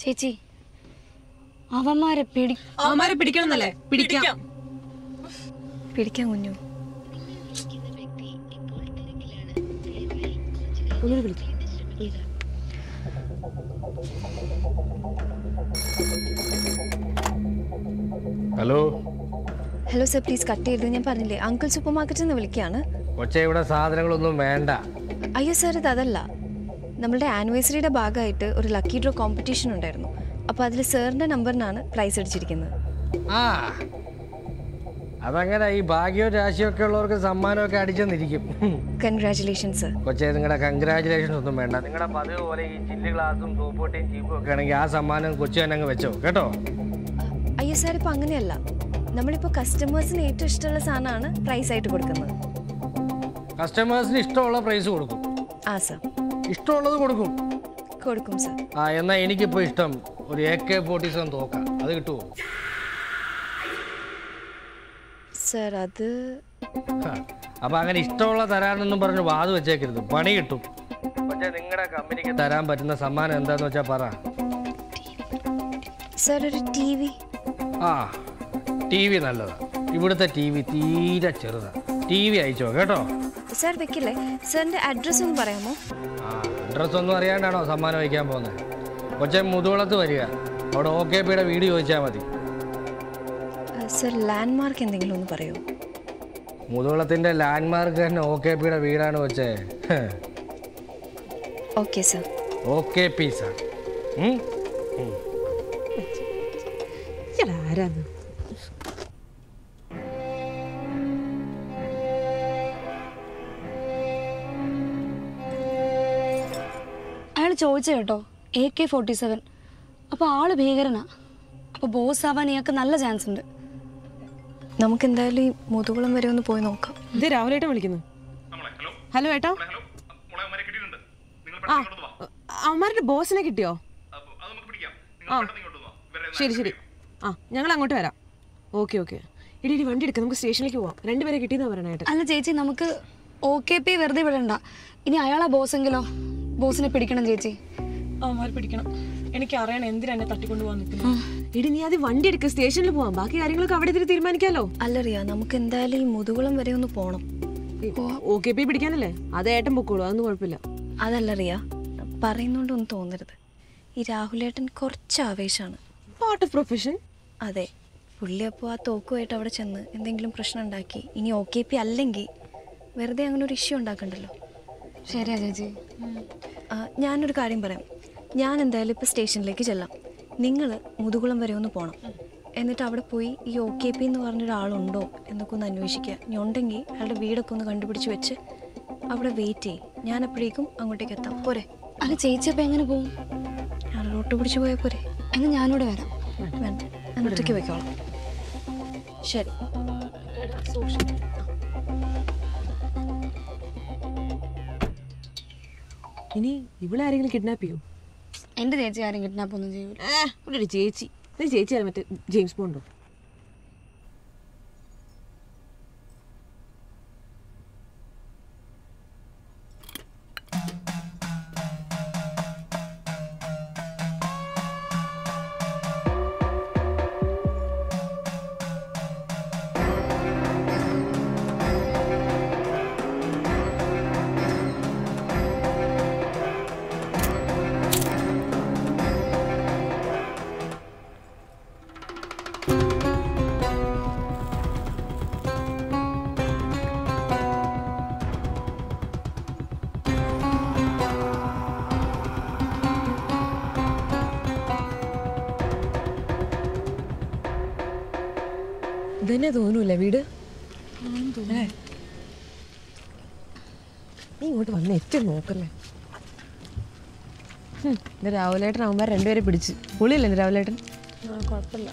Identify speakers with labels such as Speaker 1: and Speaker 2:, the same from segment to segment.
Speaker 1: ചേച്ചി അവന്മാരെ പിടി
Speaker 2: അവന്മാരെ പിടിക്കണമെന്നല്ലേ പിടിക്കാം
Speaker 3: പിടിക്കാൻ കുഞ്ഞു
Speaker 2: ഒന്നുകൂടി വിളിക്കാം
Speaker 4: hello
Speaker 3: hello sir please cut ചെയ്ത് ഞാൻ പറഞ്ഞില്ലേ അങ്കിൾ സൂപ്പർ മാർക്കറ്റിൽ നിന്ന് വിളിക്കുകയാണ്
Speaker 4: കൊച്ചെ ഇവിടെ സാധനങ്ങളൊന്നും വേണ്ട
Speaker 3: അയ്യോ സാർ ഇത് അതല്ല നമ്മളുടെ ആനിവേഴ്സറിയുടെ ഭാഗമായിട്ട് ഒരു ലക്കി ഡ്രോ കോമ്പറ്റീഷൻ ഉണ്ടായിരുന്നു അപ്പോൾ അതിൽ സാറിൻ്റെ നമ്പറിനാണ് പ്രൈസ് അടിച്ചിരിക്കുന്നത്
Speaker 4: ആ അതങ്ങനെ ഈ ഭാഗ്യവും രാശിയും ഒക്കെ ഉള്ളവർക്ക് സമ്മാനമൊക്കെ അടിച്ചെന്നിരിക്കും
Speaker 3: കൺഗ്രാറ്റുലേഷൻസ് സർ
Speaker 4: കൊച്ചെ നിങ്ങളുടെ കൺഗ്രാചുലേഷൻസ് ഒന്നും വേണ്ട നിങ്ങളുടെ പതിവ് പോലെ ഈ ചില്ല് ഗ്ലാസും സൂപ്പോട്ടിയും ചീപ്പും ഒക്കെ ആണെങ്കിൽ ആ സമ്മാനം കൊച്ചു തന്നെ അങ്ങ് വെച്ചോ കേട്ടോ
Speaker 3: അയ്യോ സാർ ഇപ്പോൾ അങ്ങനെയല്ല നമ്മളിപ്പോൾ കസ്റ്റമേഴ്സിന് ഏറ്റവും ഇഷ്ടമുള്ള സാധനമാണ് പ്രൈസ് ആയിട്ട് കൊടുക്കുന്നത്
Speaker 4: കസ്റ്റമേഴ്സിന് ഇഷ്ടമുള്ള പ്രൈസ് കൊടുക്കും
Speaker 3: ആ സർ
Speaker 4: ഇഷ്ടമുള്ളത് കൊടുക്കും
Speaker 3: കൊടുക്കും സർ
Speaker 4: ആ എന്നാൽ എനിക്കിപ്പോൾ ഇഷ്ടം ഒരു എ കെ ഫോർട്ടി സെവൻ തോക്കാം അത് കിട്ടുമോ
Speaker 3: സർ അത്
Speaker 4: അപ്പൊ അങ്ങനെ ഇഷ്ടമുള്ള തരാനെന്നും പറഞ്ഞ് വാത് വെച്ചേക്കരുത് പണി കിട്ടും പക്ഷേ നിങ്ങളുടെ കമ്പനിക്ക് തരാൻ പറ്റുന്ന സമ്മാനം എന്താന്ന് വെച്ചാൽ പറ
Speaker 3: സർ ഒരു ടി വി
Speaker 4: ആ ടി വി നല്ലതാ ഇവിടുത്തെ ടി വി തീരെ ചെറുതാ ടി വി അയച്ചോ കേട്ടോ
Speaker 3: സാർ വെക്കില്ലേ സാറിൻ്റെ അഡ്രസ്സ് ഒന്ന് പറയാമോ
Speaker 4: ആ അഡ്രസ് ഒന്നും അറിയാണ്ടാണോ സമ്മാനം വയ്ക്കാൻ പോകുന്നത് കൊച്ചെ മുതുകുളത്ത് വരിക അവിടെ ഓ കെ പിയുടെ വീട് ചോദിച്ചാൽ മതി
Speaker 3: സർ ലാൻഡ് മാർക്ക് എന്തെങ്കിലും ഒന്ന് പറയുമോ
Speaker 4: മുതുകുളത്തിന്റെ ലാൻഡ്മാർക്ക് തന്നെ ഓ കെ പിയുടെ വീടാണ് വെച്ചേ
Speaker 3: ഓക്കെ സർ
Speaker 4: ഓ കെ പി സാർ ഉം?
Speaker 2: ആരാന്ന്
Speaker 1: അയാൾ ചോദിച്ചു കേട്ടോ എ കെ ഫോർട്ടി സെവൻ അപ്പോൾ ആള് ഭീകരനാ അപ്പോൾ ബോസ് ആവാൻ ഇയാൾക്ക് നല്ല ചാൻസ് ഉണ്ട്
Speaker 3: നമുക്ക് എന്തായാലും ഈ മുതുകുളം വരെ ഒന്ന് പോയി നോക്കാം
Speaker 2: ഇത് രാഹുൽ ഏട്ടൻ വിളിക്കുന്നു ഹലോ ഏട്ടാ ആ അവന്മാരുടെ ബോസിനെ കിട്ടിയോ ആ ശരി ശരി ആ ഞങ്ങൾ അങ്ങോട്ട് വരാം ഓക്കെ ഓക്കെ ഇടി ഇടി വണ്ടി എടുക്കാം നമുക്ക് സ്റ്റേഷനിലേക്ക് പോവാം രണ്ടുപേരെ കിട്ടിയെന്നാ പറയണ ഏട്ടൻ
Speaker 1: അല്ല ചേച്ചി നമുക്ക് ഒ കെ പി വെറുതെ വിടണ്ട ഇനി അയാളാ ബോസെങ്കിലോ ബോസിനെ പിടിക്കണം ചേച്ചി
Speaker 2: അവന്മാർ പിടിക്കണം എനിക്ക് അറിയണം എന്തിനാ എന്നെ തട്ടിക്കൊണ്ടു പോകാൻ നിൽക്കുന്നത് ഇടി നീ ആദ്യം വണ്ടി എടുക്കുക സ്റ്റേഷനിൽ പോവാം ബാക്കി കാര്യങ്ങളൊക്കെ അവിടെ ഇതിൽ തീരുമാനിക്കാലോ
Speaker 3: അല്ലറിയാ നമുക്ക് എന്തായാലും ഈ മുതുകുളം വരെ ഒന്ന് പോകണം
Speaker 2: ഓ കെ പി പിടിക്കാനല്ലേ അത് ഏട്ടൻ പൊക്കോളൂ അതൊന്നും കുഴപ്പമില്ല
Speaker 3: അതല്ലറിയാ പറയുന്നോണ്ടൊന്നും തോന്നരുത് ഈ രാഹുലേട്ടൻ കുറച്ച് ആവേശമാണ്
Speaker 2: പാർട്ട് ഓഫ് പ്രൊഫഷൻ
Speaker 3: അതെ പുള്ളി അപ്പോൾ ആ തോക്കുമായിട്ട് അവിടെ ചെന്ന് എന്തെങ്കിലും പ്രശ്നം ഉണ്ടാക്കി ഇനി ഒ കെ പി അല്ലെങ്കിൽ വെറുതെ അങ്ങനെ ഒരു ഇഷ്യൂ ഉണ്ടാക്കണ്ടല്ലോ
Speaker 1: ശരിയാ ചേച്ചി
Speaker 3: ആ, ഞാനൊരു കാര്യം പറയാം ഞാൻ എന്തായാലും ഇപ്പോൾ സ്റ്റേഷനിലേക്ക് ചെല്ലാം നിങ്ങൾ മുതുകുളം വരെ ഒന്ന് പോകണം എന്നിട്ട് അവിടെ പോയി ഈ ഒ കെ പി എന്ന് പറഞ്ഞൊരാളുണ്ടോ എന്നൊക്കെ ഒന്ന് അന്വേഷിക്കുക ഇനി ഉണ്ടെങ്കിൽ അയാളുടെ വീടൊക്കെ ഒന്ന് കണ്ടുപിടിച്ച് വെച്ച് അവിടെ വെയിറ്റ് ചെയ്യും ഞാൻ അപ്പോഴേക്കും അങ്ങോട്ടേക്ക് എത്താം പോരെ
Speaker 1: അല്ല ചേച്ചി അപ്പോൾ എങ്ങനെ പോകും
Speaker 3: ഞാൻ റോട്ട് പിടിച്ച് പോയാൽ പോരെ
Speaker 1: എന്നാൽ ഞാനിവിടെ വരാം
Speaker 3: വേണ്ട ഞാൻ ഒറ്റയ്ക്ക് പോയിക്കോളാം ശരി
Speaker 2: ഇനി ഇവിടെ ആരെങ്കിലും കിഡ്നാപ്പ് ചെയ്യും
Speaker 1: എൻ്റെ ചേച്ചി ആരും കിഡ്നാപ്പ് ഒന്നും ചെയ്യൂല
Speaker 2: ഇവിടെ ഒരു ചേച്ചി ഇത് ചേച്ചിയാണ് മറ്റേ ജെയിംസ് ബോണ്ടോ ഇതന്നെ തോന്നൂല വീട് ഏ. നീ ഇങ്ങോട്ട് വന്ന് ഏറ്റവും നോക്കല്ലേ ഹും, ഇത് രാഹുലേട്ടൻ അവന്മാർ രണ്ടുപേരെ പിടിച്ച് പൊളിയല്ലേ ഇത് രാഹുലേട്ടൻ
Speaker 1: കുഴപ്പമില്ല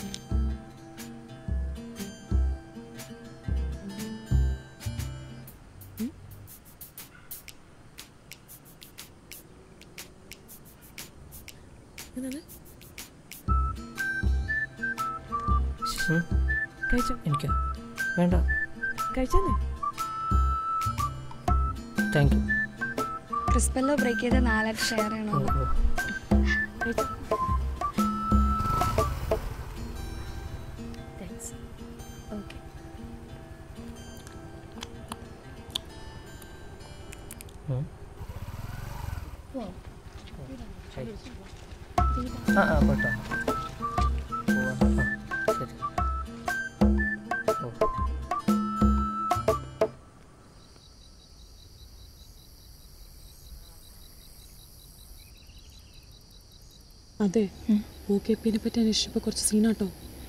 Speaker 2: കഴിച്ചോ
Speaker 5: എനിക്കോ വേണ്ട
Speaker 2: കഴിച്ചോന്നേ
Speaker 5: താങ്ക് യു
Speaker 1: ക്രിസ്പെല്ലോ ബ്രേക്ക് ചെയ്ത് നാലായിട്ട് ഷെയർ ചെയ്യണോ
Speaker 5: ആ ആ പോട്ടോ പോവാം. ആ, ശരി ഓ
Speaker 2: അതെ ഒ കെ പിനെ പറ്റി അന്വേഷിച്ചപ്പോൾ കുറച്ച് സീനാട്ടോ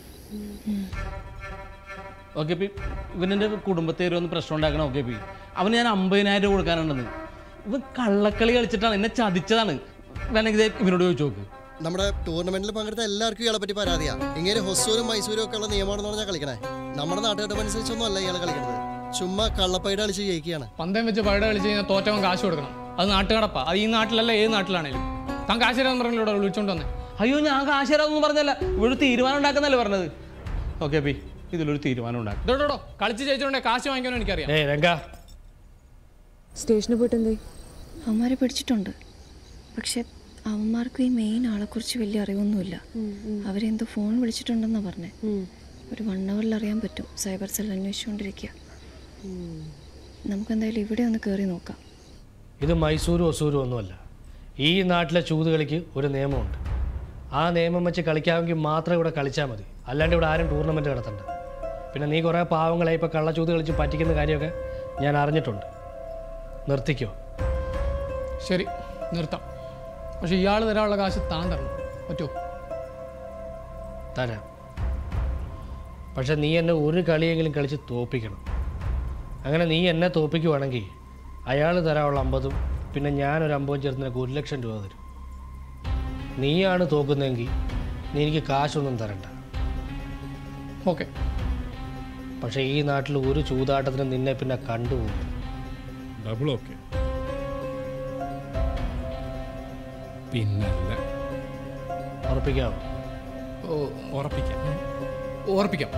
Speaker 6: ഓക്കെ പി ഇവനെൻ്റെ കുടുംബത്തെ ഒന്ന് പ്രശ്നം ഉണ്ടാക്കണം ഓക്കെ പി അവന് ഞാൻ അമ്പതിനായിരം രൂപ കൊടുക്കാനുണ്ടെന്ന് ഇവൻ കള്ളക്കളി കളിച്ചിട്ടാണ് എന്നെ ചതിച്ചതാണ് വേണമെങ്കിൽ ദേ ഇവനോട് ചോദിച്ചു നോക്ക്
Speaker 7: നമ്മുടെ ടൂർണമെന്റിൽ പങ്കെടുത്ത എല്ലാവർക്കും ഇയാളെ പറ്റി പരാതിയാ ഇങ്ങനെ ഹൊസൂരും മൈസൂരും ഒക്കെ ഉള്ള നിയമാണെന്ന് പറഞ്ഞാൽ കളിക്കണേ നമ്മുടെ നാട്ടുകാരുടെ അനുസരിച്ചൊന്നും അല്ല ഇയാൾ കളിക്കുന്നത് ചുമ്മാ കള്ളപ്പൈഡ് കളിച്ച് ജയിക്കുകയാണ്
Speaker 8: പന്തയം വെച്ച് പൈഡ കളിച്ച് കഴിഞ്ഞാൽ തോറ്റവൻ കാശ് കൊടുക്കണം അത് നാട്ടുകടപ്പാ അത് ഈ നാട്ടിലല്ല ഏത് നാട്ടിലാണേലും താൻ കാശ് തരാൻ പറഞ്ഞില്ലൂടെ വിളിച്ചോണ്ട് വന്നേ
Speaker 6: അയ്യോ ഞാൻ കാശ് തരാമെന്ന് പറഞ്ഞല്ല ഇവിടെ തീരുമാനം ഉണ്ടാക്കുന്നല്ലേ പറഞ്ഞത് ഓക്കെ പി ഇതിലൊരു തീരുമാനം ഉണ്ടാക്കും
Speaker 8: ഇതോടോ കളിച്ച് ജയിച്ചോണ്ടേ കാശ് വാങ്ങിക്കാനോ എനിക്കറിയാം
Speaker 4: ഏയ് രംഗ
Speaker 2: സ്റ്റേഷനിൽ പോയിട്ട് എന്തേ
Speaker 3: അവന്മാരെ പിടിച്ചിട്ടുണ്ട് പക്ഷെ അവന്മാർക്ക് ഈ മെയിൻ ആളെക്കുറിച്ച് വലിയ അറിവൊന്നുമില്ല അവരെന്തോ ഫോൺ വിളിച്ചിട്ടുണ്ടെന്നാ പറഞ്ഞേ ഒരു വൺ അവറിൽ അറിയാൻ പറ്റും സൈബർ സെൽ അന്വേഷിച്ചുകൊണ്ടിരിക്കുക നമുക്കെന്തായാലും ഇവിടെ ഒന്ന് കയറി നോക്കാം
Speaker 4: ഇത് മൈസൂരും ഒസൂരും ഒന്നുമല്ല ഈ നാട്ടിലെ ചൂത് കളിക്ക് ഒരു നിയമമുണ്ട് ആ നിയമം വെച്ച് കളിക്കാമെങ്കിൽ മാത്രം ഇവിടെ കളിച്ചാൽ മതി അല്ലാണ്ട് ഇവിടെ ആരും ടൂർണമെൻറ്റ് നടത്തണ്ട പിന്നെ നീ കുറേ പാവങ്ങളെ ഇപ്പോൾ കള്ളച്ചൂത് കളിച്ച് പറ്റിക്കുന്ന കാര്യമൊക്കെ ഞാൻ അറിഞ്ഞിട്ടുണ്ട് നിർത്തിക്കോ
Speaker 8: ശരി നിർത്താം പക്ഷെ ഇയാൾ തരാനുള്ള കാശ് താൻ തരണം പറ്റുമോ
Speaker 4: തരാം പക്ഷെ നീ എന്നെ ഒരു കളിയെങ്കിലും കളിച്ച് തോപ്പിക്കണം അങ്ങനെ നീ എന്നെ തോപ്പിക്കുവാണെങ്കിൽ അയാൾ തരാനുള്ള അമ്പതും പിന്നെ ഞാനൊരു അമ്പതും ചേർത്ത് നിനക്ക് ഒരു ലക്ഷം രൂപ തരും നീയാണ് തോക്കുന്നതെങ്കിൽ നീ എനിക്ക് കാശൊന്നും തരണ്ട
Speaker 8: ഓക്കെ
Speaker 4: പക്ഷേ ഈ നാട്ടിൽ ഒരു ചൂതാട്ടത്തിന് നിന്നെ പിന്നെ കണ്ടുപോകും
Speaker 9: ഡബിൾ ഓക്കെ പിന്നല്ല
Speaker 4: ഉറപ്പിക്കാമോ
Speaker 9: ഉറപ്പിക്കാം
Speaker 8: ഓർപ്പിക്കാം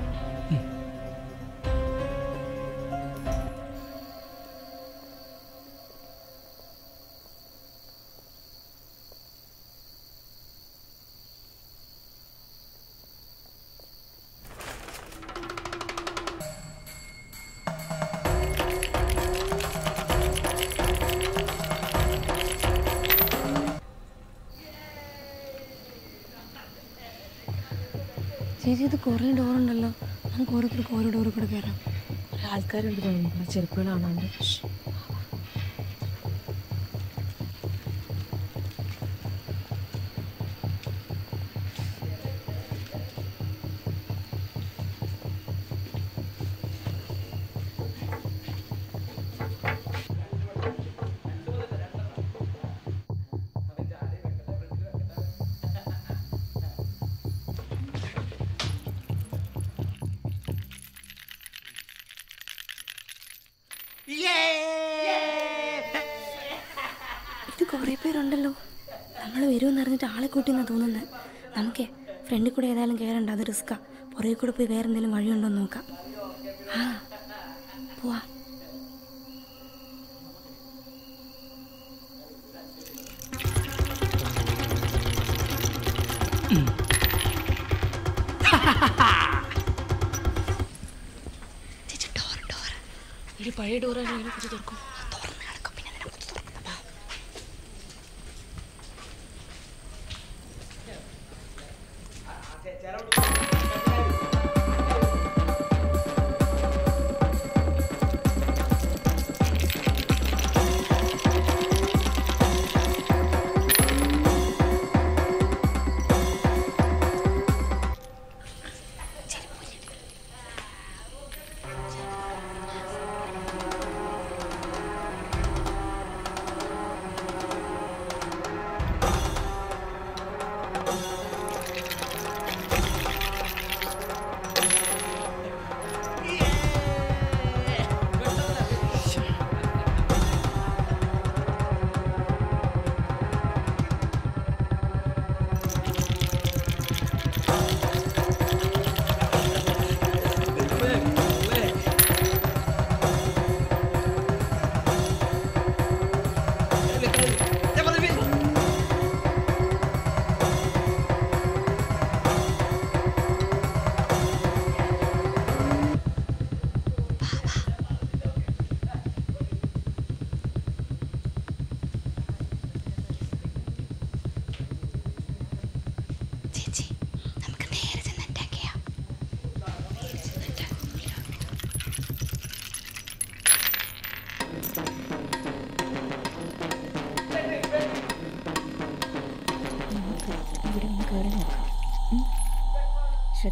Speaker 1: ചേച്ചി ഇത് കുറേ ഡോറുണ്ടല്ലോ നമുക്ക് ഓരോരുത്തർക്ക് ഓരോ ഡോറിൽ കൂടെ കയറാം
Speaker 2: ആൾക്കാരുണ്ട് തോന്നുന്നു ചെരുപ്പുകൾ കാണാണ്ട്
Speaker 1: ഇത് കുറേ പേരുണ്ടല്ലോ നമ്മൾ വരുമെന്ന് അറിഞ്ഞിട്ട് ആളെ കൂട്ടിയെന്നാണ് തോന്നുന്നത് നമുക്കേ ഫ്രണ്ടിൽ കൂടെ ഏതായാലും കയറണ്ട അത് റിസ്ക്കാ പുറകെ കൂടെ പോയി വേറെ എന്തെങ്കിലും വഴിയുണ്ടോ എന്ന് നോക്കാം ആ പോവാ ചേച്ചി ഡോർ ഡോർ
Speaker 2: ഒരു പഴയ ഡോറാണ് ഇങ്ങനെ കുറിച്ച് തുറക്കും
Speaker 1: തുറന്ന് കിടക്കും പിന്നെ അതിനെ കുറിച്ച് തുറക്കും. വാ.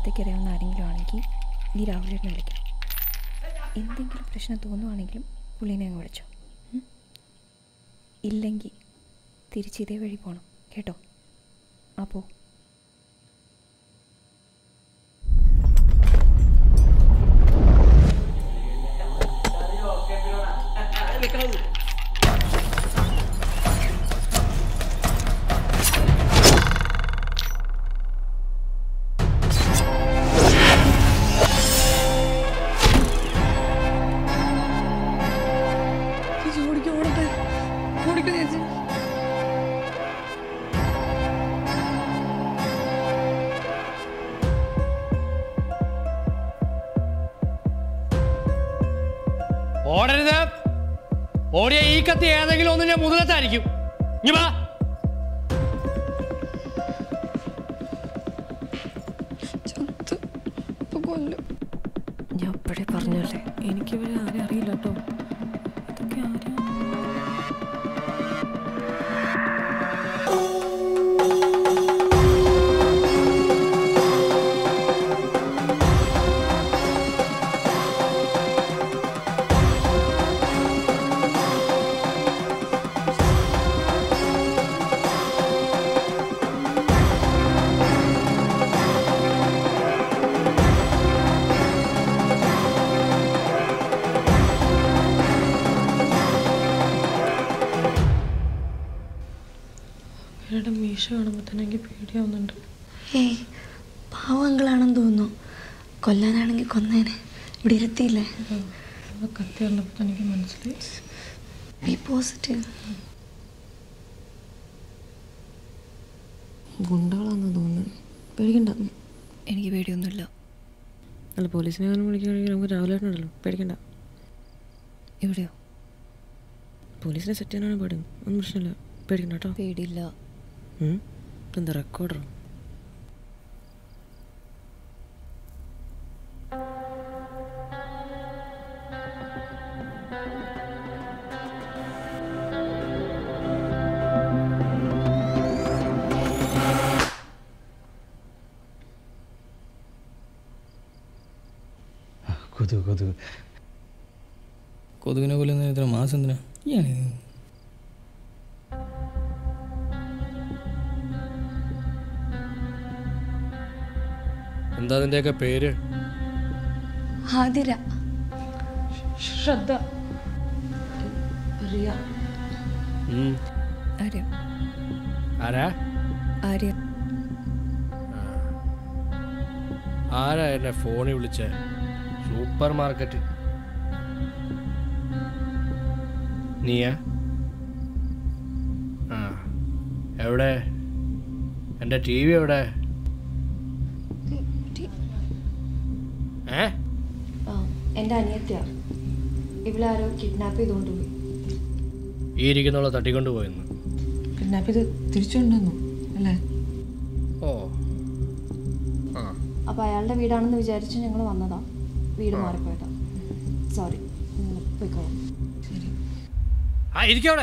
Speaker 3: നേരത്തേക്ക് അറിയാവുന്ന ആരെങ്കിലും ആണെങ്കിൽ നീ രാഹുലേട്ടനെ വിളിക്കണം എന്തെങ്കിലും പ്രശ്നം തോന്നുവാണെങ്കിലും പുള്ളീനെ അങ്ങ് വിളിച്ചോ ഉം? ഇല്ലെങ്കിൽ തിരിച്ച് ഇതേ വഴി പോകണം കേട്ടോ ആ പോ
Speaker 4: ഓടരുത് ഓടിയ ഈ കത്തി ഏതെങ്കിലും ഒന്നിന്റെ മുതലത്തായിരിക്കും ഇനി വാ
Speaker 2: ഞാൻ ഇപ്പോഴേ പറഞ്ഞല്ലേ എനിക്കിവരെ ആരും അറിയില്ല കേട്ടോ ഇതൊക്കെ ആരും ഇവരുടെ മീശ കാണുമ്പോൾ തന്നെ എനിക്ക് പേടിയാവുന്നുണ്ട്
Speaker 1: ഏയ് പാവങ്ങളാണെന്ന് തോന്നുന്നു കൊല്ലാനാണെങ്കിൽ കൊന്നേനെ ഇവിടെ ഇരുത്തിയില്ലേ
Speaker 2: അത് കത്തി കണ്ടപ്പോൾ തന്നെ എനിക്ക് മനസ്സിലായി
Speaker 1: ബി പോസിറ്റീവ്
Speaker 2: ഗുണ്ടകളാണെന്ന് തോന്നുന്നത് പേടിക്കണ്ട
Speaker 3: എനിക്ക് പേടിയൊന്നുമില്ല
Speaker 2: അല്ല പോലീസിനെ കാരണം വിളിക്കുകയാണെങ്കിൽ നമുക്ക് രാവിലെ ഉണ്ടല്ലോ പേടിക്കണ്ട
Speaker 3: എവിടെയോ
Speaker 2: പോലീസിനെ സെറ്റ് ചെയ്യാനാണ് പേടി ഒന്നും പ്രശ്നമില്ല പേടിക്കണ്ട കേട്ടോ
Speaker 3: പേടിയില്ല
Speaker 2: ഉം? ഇതെന്താ റെക്കോർഡറോ
Speaker 8: കൊതുക് കൊതുക് കൊതുകിനെ കൊല്ലുന്ന ഇത്ര മാസം എന്തിനാ ഇയാണ്
Speaker 4: എന്താ നിന്റെയൊക്കെ പേര്
Speaker 1: ആതിര
Speaker 2: ശ്രദ്ധ റിയ
Speaker 4: ഉം.
Speaker 3: ആര്യ
Speaker 4: ആരാ
Speaker 3: ആര്യ
Speaker 4: ആരാ എന്നെ ഫോണിൽ വിളിച്ചേ സൂപ്പർ മാർക്കറ്റ് നീയാ ആ എവിടെ എൻ്റെ ടി വി എവിടെ ഏ
Speaker 3: ആ എൻ്റെ അനിയത്തിയാ ഇവളാരോ കിഡ്നാപ്പ് ചെയ്തുകൊണ്ട് പോയി
Speaker 4: ഈ ഇരിക്കുന്നവളെ തട്ടിക്കൊണ്ട് പോയെന്ന്
Speaker 2: കിഡ്നാപ്പ് ചെയ്ത് തിരിച്ചുകൊണ്ടുവന്നു അല്ലേ
Speaker 4: ഓ ആ
Speaker 3: അപ്പോൾ അയാളുടെ വീടാണെന്ന് വിചാരിച്ച് ഞങ്ങൾ വന്നതാ വീട് മാറിപ്പോയതാ സോറി നിങ്ങൾ പോയിക്കോളാം
Speaker 2: ശരി
Speaker 4: ആ ഇരിക്കവിടെ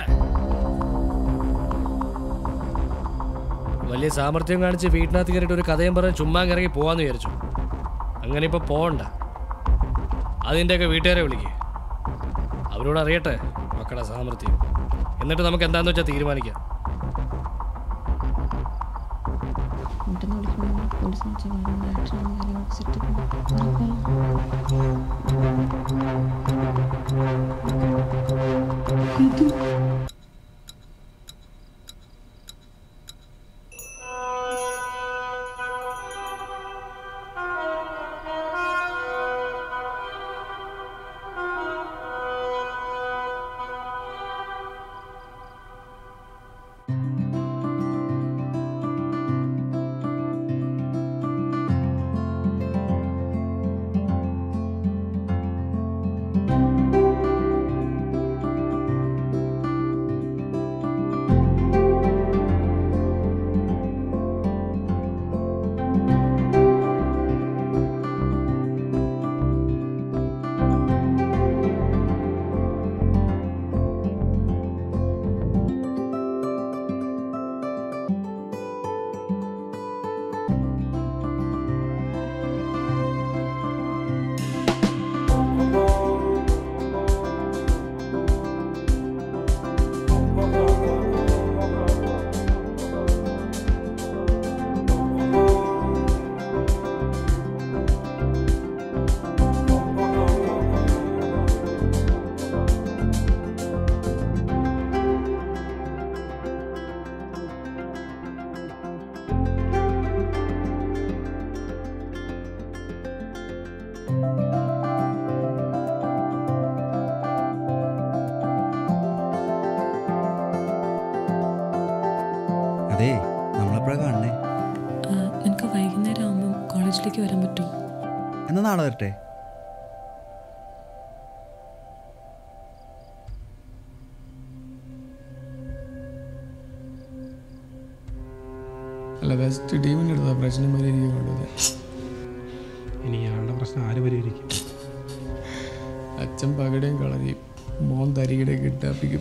Speaker 4: വലിയ സാമർഥ്യം കാണിച്ച് വീട്ടിനകത്ത് കയറിയിട്ട് ഒരു കഥയും പറഞ്ഞ് ചുമ്മാ ഇറങ്ങി പോവാന്ന് വിചാരിച്ചു അങ്ങനെ ഇപ്പൊ പോവണ്ട അതിൻ്റെയൊക്കെ വീട്ടുകാരെ വിളിക്കേ അവരോട് അറിയട്ടെ മക്കളുടെ സാമർഥ്യം എന്നിട്ട് നമുക്ക് എന്താന്ന് വെച്ചാൽ തീരുമാനിക്കാം
Speaker 3: വീട്ടിൽ നിന്ന് വിളിക്കുമ്പോൾ പോലീസ് വിളിച്ചാൽ ആക്ഷൻ കാര്യങ്ങളൊക്കെ സെറ്റ്
Speaker 10: അതെ നമ്മളെപ്പോഴാണ് കാണണേ
Speaker 11: നിനക്ക് വൈകുന്നേരം ആകുമ്പം കോളേജിലേക്ക് വരാൻ പറ്റുമോ
Speaker 10: എന്നാ നാളെ വരട്ടെ
Speaker 9: അല്ല ബെസ്റ്റ് ടീമിൻ്റെ അടുത്താ പ്രശ്നം പരിഹരിക്കാൻ കൊണ്ടുവന്നത്
Speaker 12: ഇനി ഇയാളുടെ പ്രശ്നം ആര് പരിഹരിക്കും
Speaker 9: അച്ഛൻ പകടയും കളരിയും മോൻ തരികിടെ കിട്ടാപ്പിക്കും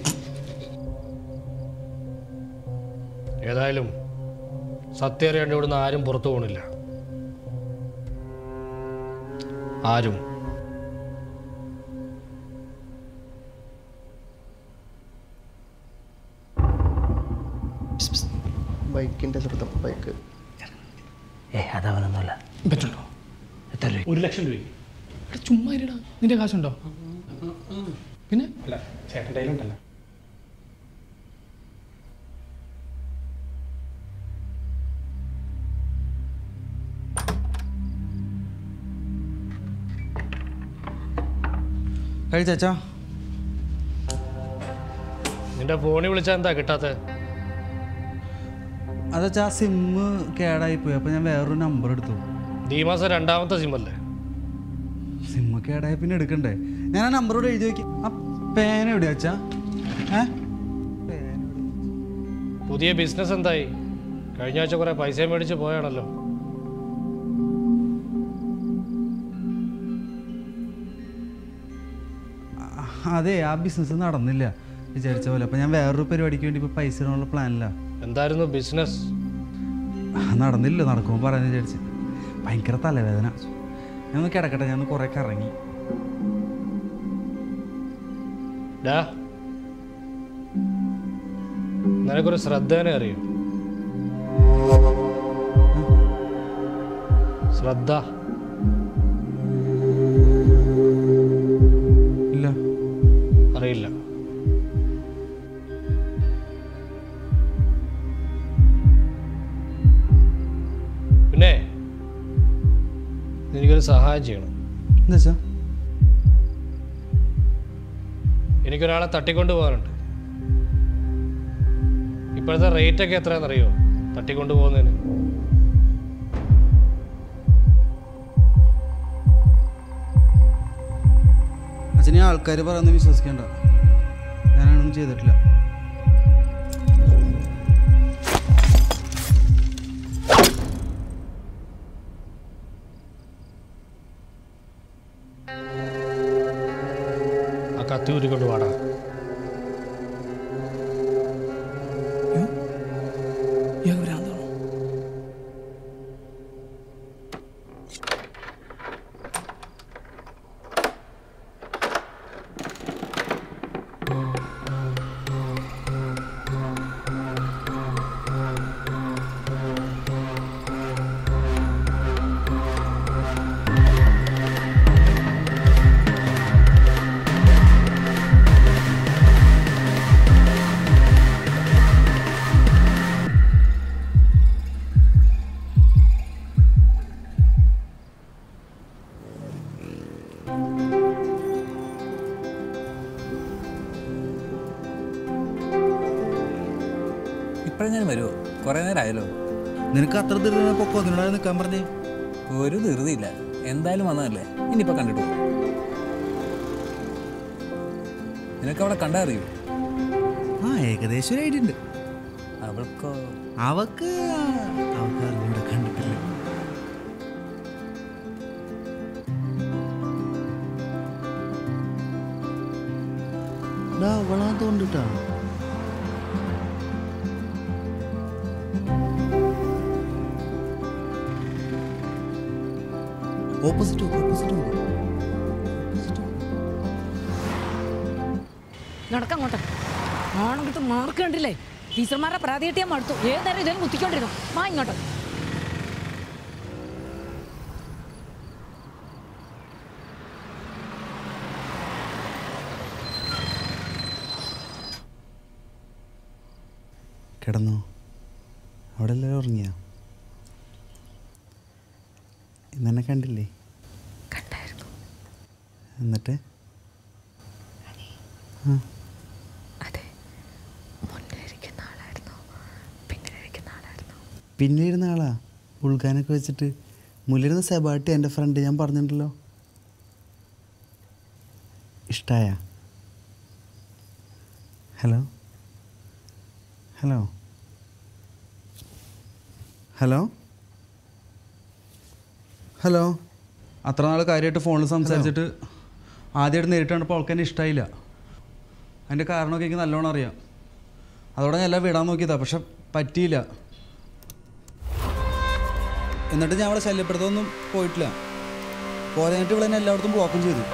Speaker 4: ഏതായാലും സത്യം അറിയാണ്ട് ഇവിടുന്ന് ആരും പുറത്തു പോകണില്ല ആരും
Speaker 7: ബൈക്കിന്റെ ശബ്ദം ബൈക്ക്
Speaker 5: ഏ അതവനൊന്നുമല്ല
Speaker 8: പറ്റുള്ളൂ
Speaker 4: എത്ര രൂപ
Speaker 8: ഒരു ലക്ഷം രൂപ എടാ ചുമ്മാ ഇരടാ നിന്റെ കാശുണ്ടോ പിന്നെ
Speaker 12: അല്ല ചേട്ടൻ്റെ കയ്യിലുണ്ടല്ലോ
Speaker 10: കഴിച്ചാ
Speaker 4: നിന്റെ ഫോണിൽ വിളിച്ചാൽ എന്താ കിട്ടാത്തത്
Speaker 10: അതച്ചാ സിമ്മ് കേടായി പോയി അപ്പോൾ ഞാൻ വേറൊരു നമ്പർ എടുത്തു
Speaker 4: ഈ മാസം രണ്ടാമത്തെ സിമ്മല്ലേ
Speaker 10: സിമ്മ് കേടായി പിന്നെ എടുക്കണ്ടേ ഞാൻ ആ നമ്പറോട് എഴുതി വയ്ക്കും ആ പേന എവിടെയാ അച്ഛാ ഏ
Speaker 4: പുതിയ ബിസിനസ് എന്തായി കഴിഞ്ഞ ആഴ്ച കുറെ പൈസ മേടിച്ച് പോയാണല്ലോ
Speaker 10: ആ, അതെ ആ ബിസിനസ് നടന്നില്ല വിചാരിച്ച പോലെ അപ്പോൾ ഞാൻ വേറൊരു പരിപാടിക്ക് വേണ്ടി ഇപ്പോൾ പൈസ ഇടാനുള്ള പ്ലാനില്ല
Speaker 4: എന്തായിരുന്നു ബിസിനസ്
Speaker 10: നടന്നില്ല നടക്കുമ്പോൾ പറയാന്ന് വിചാരിച്ച് ഭയങ്കര തലവേദന ഞാനൊന്ന് കിടക്കട്ടെ ഞാൻ കുറേ കറങ്ങി
Speaker 4: ഡാ നിനക്കൊരു ശ്രദ്ധേനെ അറിയോ ശ്രദ്ധ
Speaker 10: ഇല്ല
Speaker 4: അറിയില്ല പിന്നെ എനിക്കൊരു സഹായം ചെയ്യണം
Speaker 10: എന്താ വെച്ചാ
Speaker 4: എനിക്കൊരാളെ തട്ടിക്കൊണ്ട് പോകാനുണ്ട് ഇപ്പോഴത്തെ റേറ്റ് ഒക്കെ എത്രയാണെന്നറിയോ തട്ടിക്കൊണ്ട് പോകുന്നതിന്
Speaker 10: അച്ഛനെ ആൾക്കാർ പറയുന്നത് വിശ്വസിക്കണ്ട ഞാനൊന്നും ചെയ്തിട്ടില്ല
Speaker 4: ആ കത്തി ഊരിക്കൊണ്ട് വാടാ
Speaker 8: ഇയാൾക്ക് ഭ്രാന്താണോ
Speaker 5: ഇപ്പോഴെങ്ങനെ വരുമോ കുറേ നേരം ആയല്ലോ
Speaker 10: നിനക്ക് അത്ര ധൃതി പൊക്കോ അതിനോട് നിൽക്കാൻ പറഞ്ഞേ
Speaker 5: ഒരു ധൃതിയില്ല എന്തായാലും വന്നതല്ലേ ഇനിയിപ്പോൾ കണ്ടിട്ട് പോകും നിനക്ക് അവിടെ കണ്ടാ അറിയൂ
Speaker 10: ആ ഏകദേശം ഒരു ഐഡിയ ഉണ്ട്
Speaker 5: അവൾക്കോ
Speaker 10: അവക്ക് ആ, അവക്ക് അറിഞ്ഞൂടെ കണ്ടിട്ടില്ല അവളാ തോണ്ടിട്ടാ ഓപ്പോസിറ്റ് ഓപ്പോസിറ്റ്
Speaker 13: നടക്കങ്ങോട്ട് ആണെങ്കിട്ട് മാർക്ക് കണ്ടില്ലേ ടീച്ചർമാരുടെ പരാതി കിട്ടിയാൽ മടുത്തു ഏത് നേരം ഇതേ കുത്തിക്കൊണ്ടിരുന്നു വാ ഇങ്ങോട്ട്
Speaker 10: കിടന്നോ അവിടെ എല്ലാവരും ഉറങ്ങിയ ഇന്നെന്നെ കണ്ടില്ലേ
Speaker 13: കണ്ടായിരുന്നു
Speaker 10: എന്നിട്ട് ആ
Speaker 13: അതെ മുന്നേ ഇരിക്കുന്ന ആളായിരുന്നു പിന്നെ ഇരിക്കുന്ന
Speaker 10: പിന്നെ ഇരുന്ന ആളാ ഉൾക്കാനൊക്കെ വെച്ചിട്ട് മുല്ലിരുന്ന സെബാട്ടി എൻ്റെ ഫ്രണ്ട് ഞാൻ പറഞ്ഞിട്ടുണ്ടല്ലോ ഇഷ്ടായ ഹലോ ഹലോ ഹലോ ഹലോ അത്ര നാൾ കാര്യമായിട്ട് ഫോണിൽ സംസാരിച്ചിട്ട് ആദ്യമായിട്ട് നേരിട്ട് കണ്ടപ്പോൾ അവൾക്ക് എന്നെ ഇഷ്ടമായില്ല അതിൻ്റെ കാരണമൊക്കെ എനിക്ക് നല്ലോണം അറിയാം അതോടെ ഞാൻ എല്ലാം വിടാൻ നോക്കിയതാ പക്ഷെ പറ്റിയില്ല എന്നിട്ട് ഞാൻ അവളെ ശല്യപ്പെടുത്തൊന്നും പോയിട്ടില്ല പോരാഞ്ഞിട്ട് ഇവിടെ എന്നെ എല്ലായിടത്തും ബ്ലോക്കും ചെയ്തു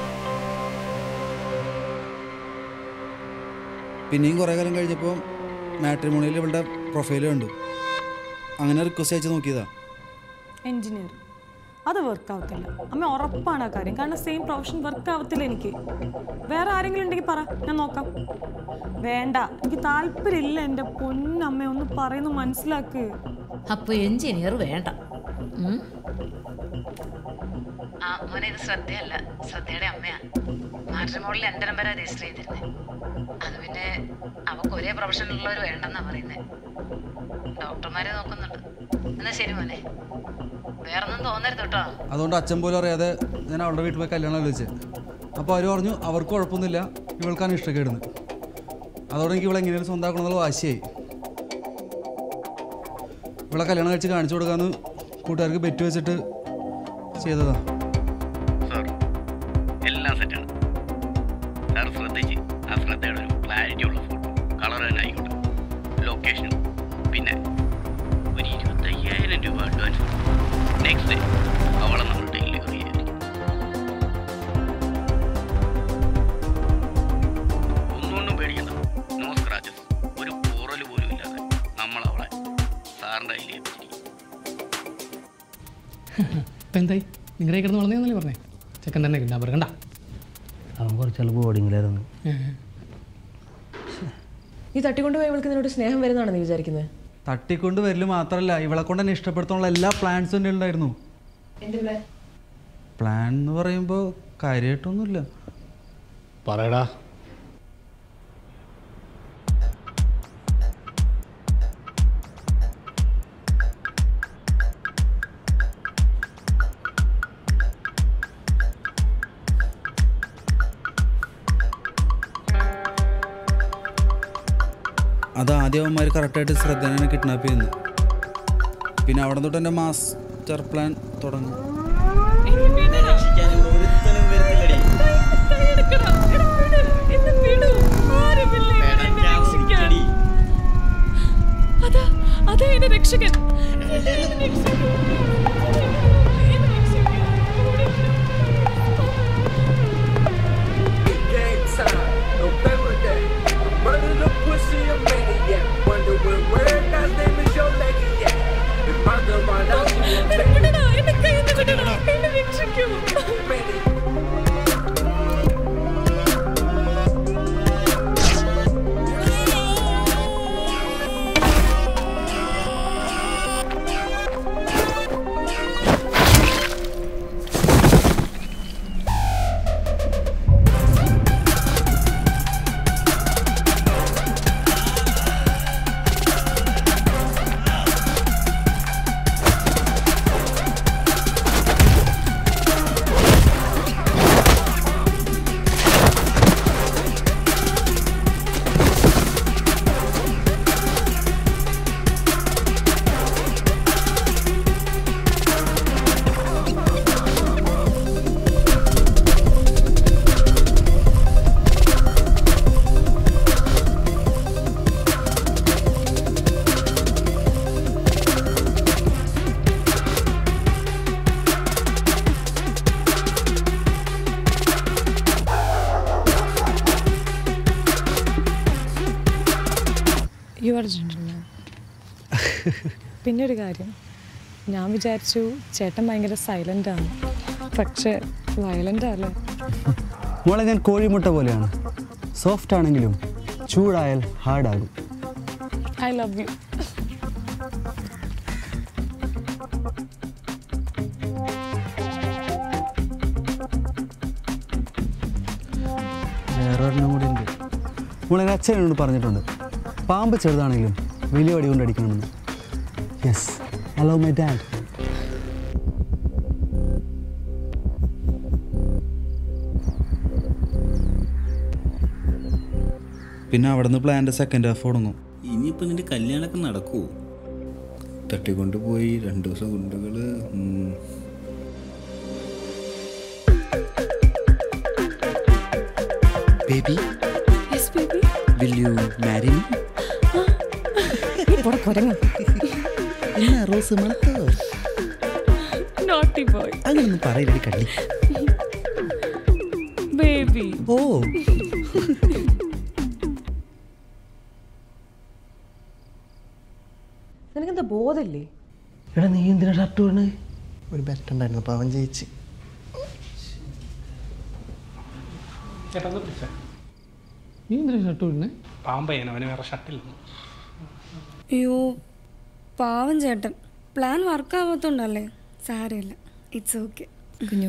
Speaker 10: പിന്നെയും കുറേ കാലം കഴിഞ്ഞപ്പോൾ മാട്രിമോണിയിൽ ഇവളുടെ പ്രൊഫൈൽ കണ്ടു അങ്ങനെ റിക്വസ്റ്റ് അയച്ച് നോക്കിയതാ
Speaker 14: എൻജിനീയർ അത് വർക്ക് ആവത്തില്ല അമ്മ ഉറപ്പാണ് ആ കാര്യം കാരണം സെയിം പ്രൊഫഷൻ വർക്ക് ആവത്തില്ല എനിക്ക് വേറെ ആരെങ്കിലും ഉണ്ടെങ്കിൽ പറ ഞാൻ നോക്കാം വേണ്ട എനിക്ക് താല്പര്യമില്ല എൻ്റെ പൊന്നമ്മ ഒന്ന് പറയുന്നു മനസ്സിലാക്ക്
Speaker 15: അപ്പൊ എഞ്ചിനീയർ വേണ്ട ഉം. ആ മോനെ ഇത് ശ്രദ്ധയല്ല ശ്രദ്ധയുടെ അമ്മയാ മാട്രിമോളിൽ എൻ്റെ നമ്പരാ രജിസ്റ്റർ ചെയ്തിരുന്നത് അത് പിന്നെ അവക്ക് ഒരേ പ്രൊഫഷനിലുള്ളവർ വേണ്ടെന്നാ പറയുന്നത് ഡോക്ടർമാരെ നോക്കുന്നുണ്ട് എന്നാ ശരി മോനെ വേറൊന്നും തോന്നരുത് കേട്ടോ
Speaker 10: അതുകൊണ്ട് അച്ഛൻ പോലും അറിയാതെ ഞാൻ അവളുടെ വീട്ടിൽ പോയി കല്യാണം വിളിച്ചത് അപ്പോൾ അവർ പറഞ്ഞു അവർക്ക് കുഴപ്പമൊന്നുമില്ല ഇവൾക്കാണ് ഇഷ്ടക്കേടുന്ന് അതോടെ എനിക്ക് ഇവളെ എങ്ങനെയാണ് സ്വന്തമാക്കണമെന്നുള്ള വാശിയായി ഇവളെ കല്യാണം കഴിച്ച് കാണിച്ചു കൊടുക്കാമെന്ന് കൂട്ടുകാർക്ക് ബെറ്റ് വെച്ചിട്ട് ചെയ്തതാ
Speaker 16: സാർ എല്ലാം സെറ്റാണ് സാർ ശ്രദ്ധിച്ച് ആ ശ്രദ്ധയുടെ ഒരു ക്ലാരിറ്റി ഉള്ള ഫോട്ടോ കളർ തന്നെ ആയിക്കോട്ടെ ലൊക്കേഷനും പിന്നെ ഒരു ഇരുപത്തയ്യായിരം രൂപ അഡ്വാൻസ് നെക്സ്റ്റ് ഡേ അവളെ നമ്മൾ ഡെലിവറി ചെയ്യായിരിക്കും ഒന്നുകൊണ്ടും പേടിക്കണ്ട നോ സ്ക്രാച്ചസ് ഒരു പോറൽ പോലും ഇല്ലാതെ നമ്മൾ അവളെ സാറിൻ്റെ കയ്യിൽ ഏൽപ്പിച്ചിരിക്കും
Speaker 8: ഇപ്പം എന്തായി നിങ്ങളുടെ കിടന്ന് വളർന്നേന്നല്ലേ പറഞ്ഞേ ചെക്കൻ തന്നെ കിട്ടാൻ കണ്ട
Speaker 17: അവൻ കുറച്ചാൾ ബോർഡിങ്ങിലായിരുന്നു
Speaker 2: ഈ തട്ടിക്കൊണ്ടുപോയി ഇവൾക്ക് നിന്നോട് സ്നേഹം വരുന്നതാണ് നീ വിചാരിക്കുന്നത്
Speaker 10: തട്ടിക്കൊണ്ട് വരല് മാത്രമല്ല ഇവളെ കൊണ്ട് എന്നെ ഇഷ്ടപ്പെടുത്താനുള്ള എല്ലാ പ്ലാൻസും എൻ്റെ ഉണ്ടായിരുന്നു
Speaker 2: എന്ത് പ്ലാൻ
Speaker 10: പ്ലാൻ എന്ന് പറയുമ്പോൾ കാര്യമായിട്ടൊന്നുമില്ല
Speaker 4: പറയടാ
Speaker 10: അത് ആദ്യം അവന്മാർ കറക്റ്റായിട്ട് ശ്രദ്ധേനെ കിഡ്നാപ്പ് ചെയ്യുന്നു പിന്നെ അവിടെ തൊട്ട് എൻ്റെ മാസ്റ്റർ പ്ലാൻ തുടങ്ങും
Speaker 14: അതാ അതാ എന്റെ രക്ഷകൻ യു ആർ ജെന്റിൽമാൻ പിന്നെ ഒരു കാര്യം ഞാൻ വിചാരിച്ചു ചേട്ടൻ ഭയങ്കര സൈലൻ്റ് ആണ് പക്ഷേ വയലൻ്റ് അല്ലേ
Speaker 10: മോളെ ഞാൻ കോഴിമുട്ട പോലെയാണ് സോഫ്റ്റ് ആണെങ്കിലും ചൂടായാൽ ഹാർഡാകും
Speaker 14: ഐ ലവ് യു
Speaker 10: വേറെ ഒരെണ്ണം കൂടി ഉണ്ട് മോളെ എൻ്റെ അച്ഛൻ എന്നോട് പറഞ്ഞിട്ടുണ്ട് പാമ്പ് ചെറുതാണെങ്കിലും വലിയ വടി കൊണ്ട് അടിക്കണമെന്ന്
Speaker 18: യെസ് ഹലോ മൈ ഡാഡ്
Speaker 10: പിന്നെ അവിടെ നിന്ന് പ്ലാൻ്റെ സെക്കൻഡ് ഹാഫ് തുടങ്ങും
Speaker 19: ഇനിയിപ്പോൾ നിന്റെ കല്യാണമൊക്കെ നടക്കുമോ തട്ടിക്കൊണ്ട് പോയി രണ്ടു ദിവസം ഗുണ്ടകൾ baby
Speaker 3: yes baby
Speaker 19: will you marry
Speaker 3: പോടെ കുരങ്ങ്
Speaker 19: റോസ് മണത്തോ
Speaker 3: നോട്ടി ബോയ്
Speaker 19: അങ്ങനൊന്നും പറയില്ല കള്ളി
Speaker 3: ബേബി
Speaker 19: ഓ
Speaker 2: നിനക്കെന്താ ബോധമില്ലേ
Speaker 17: എടാ നീ എന്തിനാ ഷർട്ട് വീണത്
Speaker 7: ഒരു ബെറ്റ് ഉണ്ടായിരുന്നു അപ്പോൾ അവൻ ജയിച്ച്
Speaker 8: ചേട്ടാ ഒന്ന് പിടിച്ചേ നീ എന്തിനാ ഷർട്ട് വിടുന്നേ പാമ്പയ്യൻ അവന് വേറെ ഷർട്ടില്ല
Speaker 1: അയ്യോ പാവം ചേട്ടൻ പ്ലാൻ വർക്കാവാത്തോണ്ടല്ലേ സാരമില്ല ഇറ്റ്സ് ഓക്കെ
Speaker 3: കുഞ്ഞു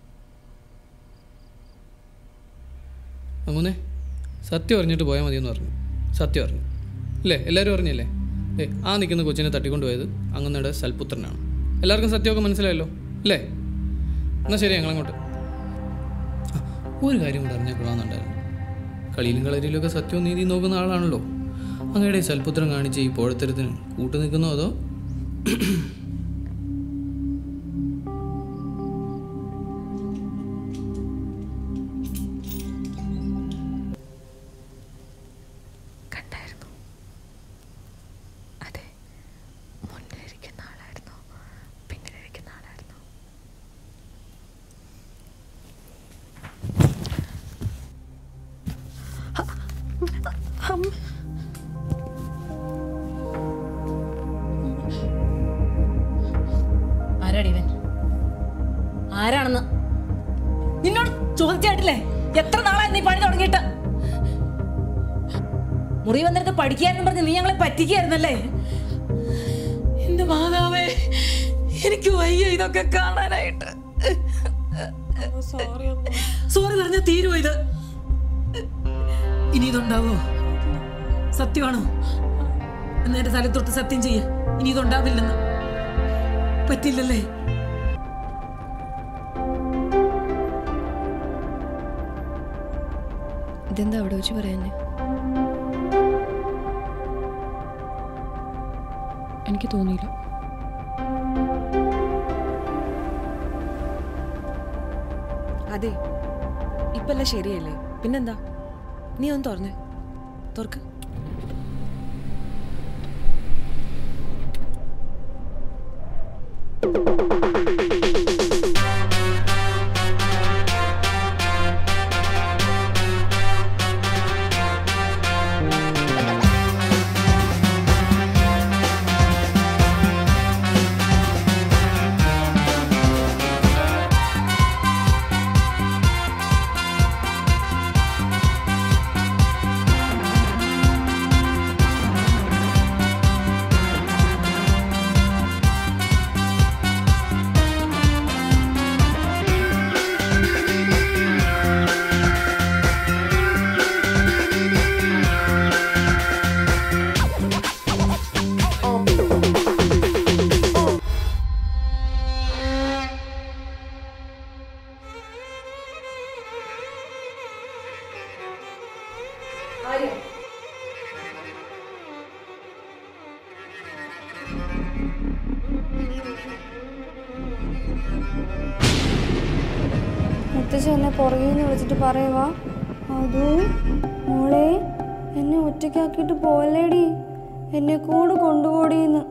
Speaker 8: അങ്ങനെ സത്യം അറിഞ്ഞിട്ട് പോയാൽ മതിയെന്ന് പറഞ്ഞു സത്യം അറിഞ്ഞു അല്ലേ എല്ലാവരും അറിഞ്ഞില്ലേ ഏ ആ നിൽക്കുന്ന കൊച്ചിനെ തട്ടിക്കൊണ്ടുപോയത് അങ്ങന്നയുടെ സൽപുത്രനാണ് എല്ലാവർക്കും സത്യമൊക്കെ മനസ്സിലായല്ലോ അല്ലേ എന്നാൽ ശരി ഞങ്ങളങ്ങോട്ട് ആ, ഒരു കാര്യം കൂടെ അറിഞ്ഞാൽ കൊള്ളാമെന്നുണ്ടായിരുന്നു കളിയിലും കളരിയിലും ഒക്കെ സത്യവും നീതി നോക്കുന്ന ആളാണല്ലോ അങ്ങയുടെ ഈ സൽപുത്രം കാണിച്ച് ഈ പോഴത്തരത്തിന് കൂട്ടു നിൽക്കുന്നോ അതോ
Speaker 3: കണ്ടായിരുന്നു അതെ മുന്നേ ഇരിക്കുന്ന ആളായിരുന്നു പിന്നിലിരിക്കുന്ന ആളായിരുന്നു
Speaker 13: ആരാടി ഇവൻ ആരാണെന്ന് നിന്നോട് ചോദിച്ചായിട്ടില്ലേ എത്ര നാളായി നീ പണി തുടങ്ങിയിട്ട് മുറി വന്നിട്ട് പഠിക്കാനും പറഞ്ഞ് നീ ഞങ്ങളെ പറ്റിക്കായിരുന്നല്ലേ എന്റെ മാതാവേ എനിക്ക് വയ്യ ഇതൊക്കെ കാണാനായിട്ട് സോറി പറഞ്ഞ തീരുവോ ഇത് ഇനി ഇതുണ്ടാവോ സത്യമാണോ എന്നാ എന്റെ തലത്തൊട്ട് സത്യം ചെയ്യ ഇനി ഇതുണ്ടാവില്ലെന്ന് പറ്റില്ലല്ലേ
Speaker 3: ഇതെന്താ അവിടെ വെച്ച് പറയാഞ്ഞേ
Speaker 11: എനിക്ക് തോന്നിയില്ല
Speaker 2: അതെ ഇപ്പെല്ലാം ശരിയല്ലേ പിന്നെന്താ നീ ഒന്ന് തുറന്നേ തുറക്ക്
Speaker 1: മുത്തശ്ശി എന്നെ പുറകിൽ നിന്ന് വിളിച്ചിട്ട് പറയുവാ അതോ മോളെ എന്നെ ഒറ്റയ്ക്കാക്കിയിട്ട് പോലേടി എന്നെ കൂടെ കൊണ്ടുപോടിയെന്ന്